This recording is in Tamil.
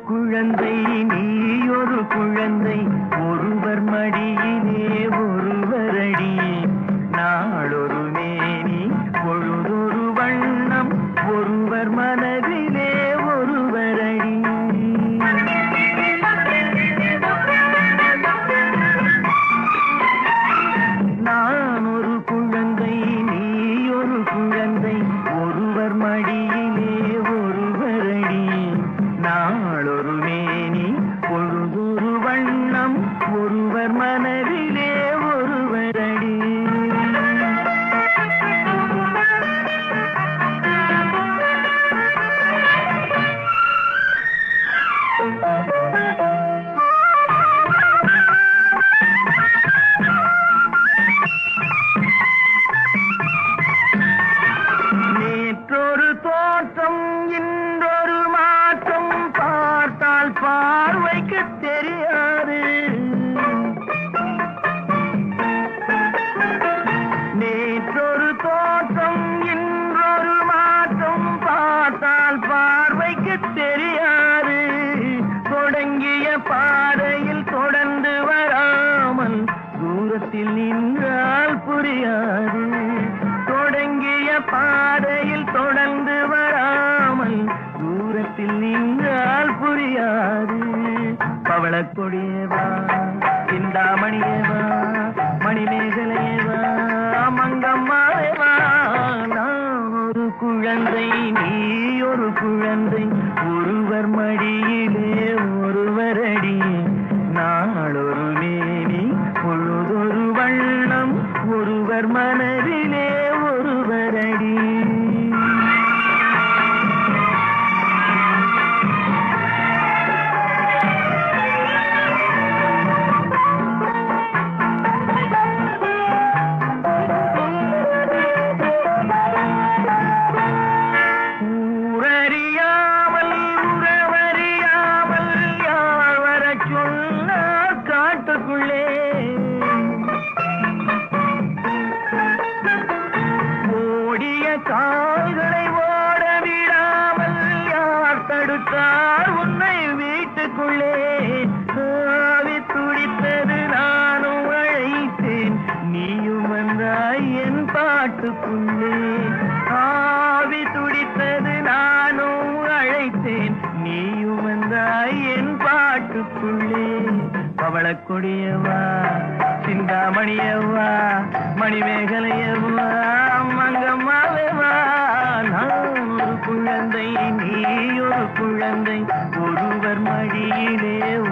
குழந்தை நீ ஒரு குழந்தை ஒருவர் மடியிலே ஒருவரடி நாளொரு மேனி பொழுதொரு வண்ணம் ஒருவர் மனதிலே ஒருவரடி நான் ஒரு குழந்தை நீ ஒரு குழந்தை ஒருவர் மடியிலே ஒருவரடி நாளொரு மேனி பொழுதொரு வண்ணம் ஒருவர் மனதிலே ஒருவரடி நேற்றொரு தோற்றம் இன்றொரு மாற்றம் பார்த்தால் பார்வைக்கு தெரியாது நேற்றொரு தோற்றம் இன்றொரு மாற்றம் பார்த்தால் பார்வைக்கு தெரியாது தொடங்கிய பாதையில் தொடர்ந்து வராமல் தூரத்தில் நின்றால் புரியாது தொடங்கிய பாதையில் தொடர்ந்து வராமல் தூரத்தில் நின்றால் புரியாது பவளக் கொடியேவா சிந்தாமணியேவா மணிமேகலையேவா மங்கம்மாவேவா நான் ஒரு குழந்தை நீ ஒரு குழந்தை ஒருவர் மடியிலே ஒருவரடி நாளொரு மேனி பொழுதொரு வண்ணம் ஒருவர் மனதிலே ஒருவரடி ஊரறியாமல் உறவறியாமல் யார் வரச் சொன்னார் காட்டுக்குள்ளே ஓடிய கால்களை ஓட விடாமல் யார் தடுத்தார் உன்னை வீட்டுக்குள்ளே ஆவி துடித்தது நானும் அழைத்தேன் நீயும் வந்தாய் என் பாட்டுக்குள்ளே ஆவி துடித்தது நானும் அழைத்தேன் நீயும் வந்தாய் என் பாட்டுக்குள்ளே பவளக் கொடியவா சிந்தாமணியவா மணிமேகலையவா மங்கம்மாவேவா நான் ஒரு குழந்தை நீ ஒரு குழந்தை ஒருவர் மடியிலே